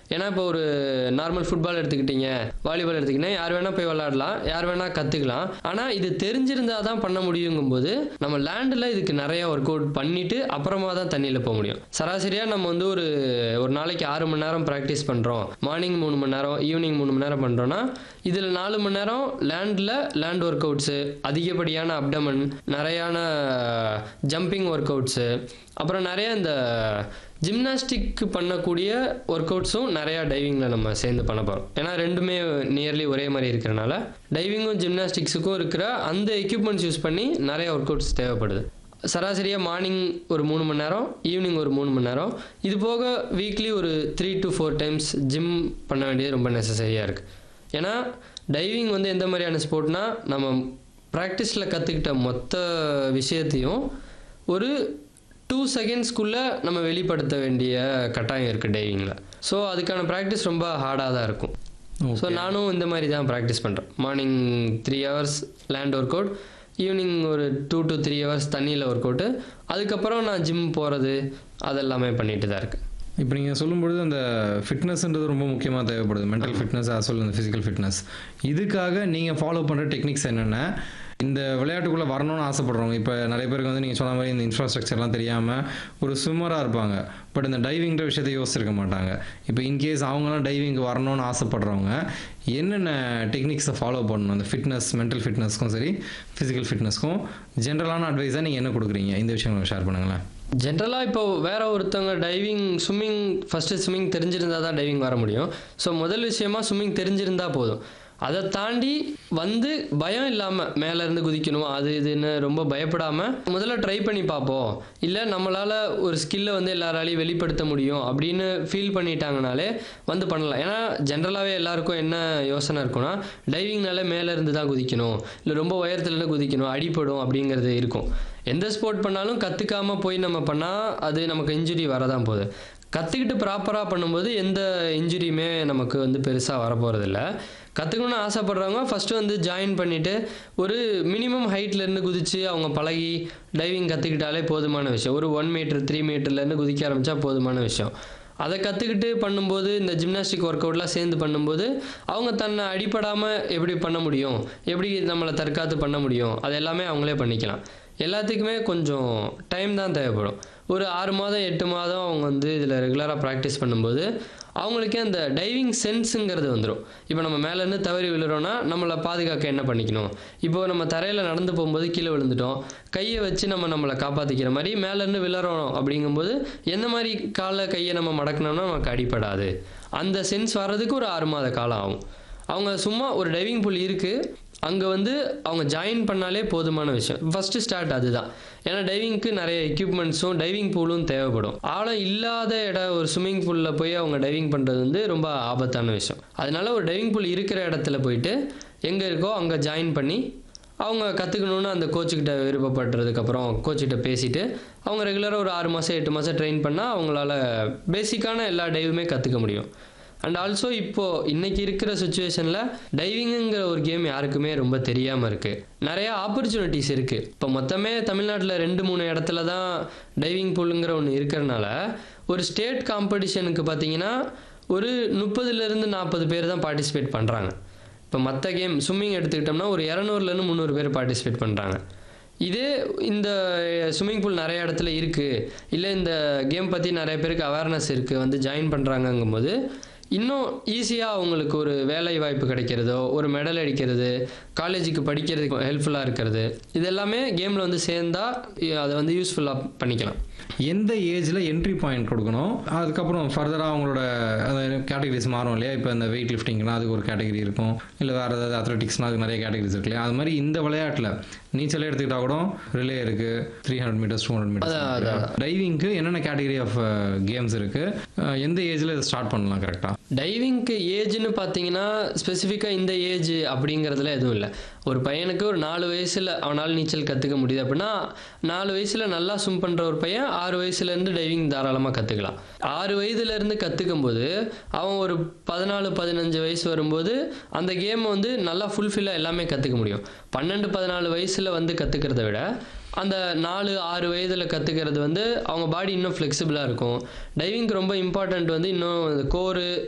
ஏன்னா இப்போ ஒரு நார்மல் ஃபுட்பால் எடுத்துக்கிட்டீங்க வாலிபால் எடுத்துக்கிட்டீங்க யார் வேணால் போய் விளாடலாம் யார் வேணால் கற்றுக்கலாம் ஆனால் இது தெரிஞ்சிருந்தா தான் பண்ண முடியுங்கும்போது நம்ம லேண்டில் இதுக்கு நிறைய ஒர்க் அவுட் பண்ணிவிட்டு அப்புறமா தான் தண்ணியில் போக முடியும் சராசரியாக நம்ம வந்து ஒரு ஒரு நாளைக்கு ஆறு மணி நேரம் ப்ராக்டிஸ் பண்ணுறோம் மார்னிங் மூணு மணி நேரம் ஈவினிங் மூணு மணி நேரம் பண்ணுறோன்னா இதில் நாலு மணி நேரம் லேண்டில் லேண்ட் ஒர்க் அவுட்ஸு அதிகப்படியான அப்டமன் நிறையான ஜம்பிங் ஒர்க் அவுட்ஸு அப்புறம் நிறைய இந்த ஜிம்னாஸ்டிக் பண்ணக்கூடிய ஒர்க் அவுட்ஸும் நிறையா டைவிங்கில் நம்ம சேர்ந்து பண்ண போகிறோம் ஏன்னா ரெண்டுமே நியர்லி ஒரே மாதிரி இருக்கிறனால டைவிங்கும் ஜிம்னாஸ்டிக்ஸுக்கும் இருக்கிற அந்த எக்யூப்மெண்ட்ஸ் யூஸ் பண்ணி நிறைய ஒர்க் அவுட்ஸ் தேவைப்படுது சராசரியாக மார்னிங் ஒரு மூணு மணி நேரம் ஈவினிங் ஒரு மூணு மணி நேரம் இது போக வீக்லி ஒரு three to four times gym பண்ண வேண்டியது ரொம்ப நெசசரியாக இருக்குது ஏன்னா டைவிங் வந்து எந்த மாதிரியான ஸ்போர்ட்னா நம்ம ப்ராக்டிஸில் கற்றுக்கிட்ட மொத்த விஷயத்தையும் ஒரு டூ செகண்ட்ஸ்க்குள்ளே நம்ம வெளிப்படுத்த வேண்டிய கட்டாயம் இருக்குது டைவிங்கில் ஸோ அதுக்கான ப்ராக்டிஸ் ரொம்ப ஹார்டாக தான் இருக்கும் ஸோ நானும் இந்த மாதிரி தான் ப்ராக்டிஸ் பண்ணுறேன் morning three hours land workout evening ஒரு டூ டு த்ரீ ஹவர்ஸ் தண்ணியில் ஒர்க் அவுட்டு அதுக்கப்புறம் நான் ஜிம் போகிறது அதெல்லாமே பண்ணிட்டு தான் இருக்கேன் இப்போ நீங்கள் சொல்லும்பொழுது அந்த ஃபிட்னஸ்ன்றது ரொம்ப முக்கியமாக தேவைப்படுது மென்டல் ஃபிட்னஸ் as well அந்த ஃபிசிக்கல் ஃபிட்னஸ் இதுக்காக நீங்கள் ஃபாலோ பண்ணுற டெக்னிக்ஸ் என்னென்ன இந்த விளையாட்டுக்குள்ளே வரணும்னு ஆசைப்படுறவங்க இப்போ நிறைய பேருக்கு வந்து நீங்கள் சொன்ன மாதிரி இந்த இன்ஃப்ராஸ்ட்ரக்சர்லாம் தெரியாமல் ஒரு ஸ்விம்மராக இருப்பாங்க பட் இந்த டைவிங்கிற விஷயத்தை யோசிச்சிருக்க மாட்டாங்க இப்போ இன்கேஸ் அவங்களாம் டைவிங்க்கு வரணும்னு ஆசைப்படுறவங்க என்னென்ன டெக்னிக்ஸை ஃபாலோ பண்ணணும் அந்த ஃபிட்னஸ் மென்டல் ஃபிட்னஸ்க்கும் சரி ஃபிசிக்கல் ஃபிட்னஸ்க்கும் ஜென்ரலான அட்வைஸாக நீங்கள் என்ன கொடுக்குறீங்க இந்த விஷயங்களை ஷேர் பண்ணுங்களேன் ஜென்ரலாக இப்போ வேற ஒருத்தவங்க டைவிங் ஸ்விம்மிங் ஃபஸ்ட்டு ஸ்விம்மிங் தெரிஞ்சிருந்தா தான் டைவிங் வர முடியும் ஸோ முதல் விஷயமா ஸ்விம்மிங் தெரிஞ்சிருந்தா போதும் அதை தாண்டி வந்து பயம் இல்லாமல் மேலேருந்து குதிக்கணும் அது இதுன்னு ரொம்ப பயப்படாமல் முதல்ல ட்ரை பண்ணி பார்ப்போம் இல்லை நம்மளால் ஒரு ஸ்கில்லை வந்து எல்லாராலையும் வெளிப்படுத்த முடியும் அப்படின்னு ஃபீல் பண்ணிட்டாங்கனாலே வந்து பண்ணலாம் ஏன்னா ஜென்ரலாகவே எல்லாருக்கும் என்ன யோசனை இருக்கும்னா டைவிங்னால மேலேருந்து தான் குதிக்கணும் இல்லை ரொம்ப உயரத்துலேருந்து குதிக்கணும் அடிப்படும் அப்படிங்கிறது இருக்கும் எந்த ஸ்போர்ட் பண்ணாலும் கற்றுக்காம போய் நம்ம பண்ணால் அது நமக்கு இன்ஜுரி வரதான் போகுது கற்றுக்கிட்டு ப்ராப்பராக பண்ணும்போது எந்த இன்ஜுரியுமே நமக்கு வந்து பெருசாக வரப்போகிறதில்ல கற்றுக்கணும்னு ஆசைப்படுறவங்க ஃபஸ்ட்டு வந்து ஜாயின் பண்ணிவிட்டு ஒரு மினிமம் ஹைட்லேருந்து குதித்து அவங்க பழகி டைவிங் கற்றுக்கிட்டாலே போதுமான விஷயம் ஒரு ஒன் மீட்டர் த்ரீ மீட்டர்லேருந்து குதிக்க ஆரம்பித்தா போதுமான விஷயம் அதை கற்றுக்கிட்டு பண்ணும்போது இந்த ஜிம்னாஸ்டிக் ஒர்க் அவுட்லாம் சேர்ந்து பண்ணும்போது அவங்க தன்னை அடிப்படாமல் எப்படி பண்ண முடியும் எப்படி நம்மளை தற்காத்து பண்ண முடியும் அது எல்லாமே அவங்களே பண்ணிக்கலாம் எல்லாத்துக்குமே கொஞ்சம் டைம் தான் தேவைப்படும் ஒரு ஆறு மாதம் எட்டு மாதம் அவங்க வந்து இதில் ரெகுலராக ப்ராக்டிஸ் பண்ணும்போது அவங்களுக்கே அந்த டைவிங் சென்ஸுங்கிறது வந்துடும் இப்போ நம்ம மேலேருந்து தவறி விழுறோன்னா நம்மளை பாதுகாக்க என்ன பண்ணிக்கணும் இப்போ நம்ம தரையில் நடந்து போகும்போது கீழே விழுந்துட்டோம் கையை வச்சு நம்ம நம்மளை காப்பாற்றிக்கிற மாதிரி மேலேருந்து விழுறோம் அப்படிங்கும்போது எந்த மாதிரி காலை கையை நம்ம மடக்கினோம்னா நமக்கு அடிப்படாது அந்த சென்ஸ் வர்றதுக்கு ஒரு ஆறு மாத காலம் ஆகும் அவங்க சும்மா ஒரு டைவிங் பூல் இருக்குது அங்கே வந்து அவங்க ஜாயின் பண்ணாலே போதுமான விஷயம் ஃபஸ்ட்டு ஸ்டார்ட் அதுதான் ஏன்னா டைவிங்க்கு நிறைய எக்யூப்மெண்ட்ஸும் டைவிங் பூலும் தேவைப்படும் ஆழம் இல்லாத இடம் ஒரு ஸ்விம்மிங் பூலில் போய் அவங்க டைவிங் பண்ணுறது வந்து ரொம்ப ஆபத்தான விஷயம் அதனால ஒரு டைவிங் பூல் இருக்கிற இடத்துல போயிட்டு எங்கே இருக்கோ அங்கே ஜாயின் பண்ணி அவங்க கற்றுக்கணுன்னு அந்த கோச்சுக்கிட்ட விருப்பப்படுறதுக்கப்புறம் கோச்சுக்கிட்ட பேசிட்டு அவங்க ரெகுலராக ஒரு ஆறு மாதம் எட்டு மாதம் ட்ரெயின் பண்ணால் அவங்களால பேசிக்கான எல்லா டைவுமே கற்றுக்க முடியும் அண்ட் ஆல்சோ இப்போது இன்னைக்கு இருக்கிற சுச்சுவேஷனில் டைவிங்குங்கிற ஒரு கேம் யாருக்குமே ரொம்ப தெரியாமல் இருக்குது நிறையா ஆப்பர்ச்சுனிட்டிஸ் இருக்குது இப்போ மொத்தமே தமிழ்நாட்டில் ரெண்டு மூணு இடத்துல தான் டைவிங் பூலுங்கிற ஒன்று இருக்கிறனால ஒரு ஸ்டேட் காம்படிஷனுக்கு பார்த்தீங்கன்னா ஒரு முப்பதுலேருந்து நாற்பது பேர் தான் பார்ட்டிசிபேட் பண்ணுறாங்க இப்போ மற்ற கேம் ஸ்விம்மிங் எடுத்துக்கிட்டோம்னா ஒரு இரநூறுலேருந்து முந்நூறு பேர் பார்ட்டிசிபேட் பண்ணுறாங்க இதே இந்த ஸ்விம்மிங் பூல் நிறைய இடத்துல இருக்குது இல்லை இந்த கேம் பற்றி நிறைய பேருக்கு அவேர்னஸ் இருக்குது வந்து ஜாயின் பண்ணுறாங்கங்கும்போது இன்னும் ஈஸியாக அவங்களுக்கு ஒரு வேலை வாய்ப்பு கிடைக்கிறதோ ஒரு மெடல் அடிக்கிறது காலேஜுக்கு படிக்கிறதுக்கு ஹெல்ப்ஃபுல்லாக இருக்கிறது இது எல்லாமே கேமில் வந்து சேர்ந்தா அதை வந்து யூஸ்ஃபுல்லாக பண்ணிக்கலாம் எந்த ஏஜில் என்ட்ரி பாயிண்ட் கொடுக்கணும் அதுக்கப்புறம் ஃபர்தராக அவங்களோட கேட்டகரிஸ் மாறும் இல்லையா இப்போ இந்த வெயிட் லிஃப்டிங்லாம் அதுக்கு ஒரு கேட்டகரி இருக்கும் இல்லை வேறு ஏதாவது அத்லெட்டிக்ஸ்னால் அதுக்கு நிறைய கேட்டகரிஸ் இருக்கு இல்லையா அது மாதிரி இந்த விளையாட்டில் நீச்சலே எடுத்துக்கிட்டா கூட ரிலே இருக்குது three hundred metres two hundred metres டைவிங்க்கு என்னென்ன கேட்டகரி ஆஃப் கேம்ஸ் இருக்குது எந்த ஏஜில் இதை ஸ்டார்ட் பண்ணலாம் கரெக்டாக டைவிங்க்கு ஏஜ்னு பார்த்தீங்கன்னா ஸ்பெசிஃபிக்காக இந்த ஏஜ் அப்படிங்கிறதுல எதுவும் இல்லை ஒரு பையனுக்கு ஒரு நாலு வயசில் அவனால் நீச்சல் கற்றுக்க முடியுது அப்படின்னா நாலு வயசில் நல்லா ஸ்விம் பண்ணுற ஒரு பையன் ஆறு வயசுலேருந்து டைவிங் தாராளமாக கற்றுக்கலாம் ஆறு வயதுலேருந்து கற்றுக்கும் போது அவன் ஒரு பதினாலு பதினஞ்சு வயசு வரும்போது அந்த கேமை வந்து நல்லா ஃபுல்ஃபில்லாக எல்லாமே கற்றுக்க முடியும் பன்னெண்டு பதினாலு வயசில் வந்து கற்றுக்கிறத விட அந்த நாலு ஆறு வயதில் கற்றுக்கிறது வந்து அவங்க பாடி இன்னும் ஃப்ளெக்சிபிளாக இருக்கும் டைவிங்க்கு ரொம்ப இம்பார்ட்டண்ட் வந்து இன்னும் கோரு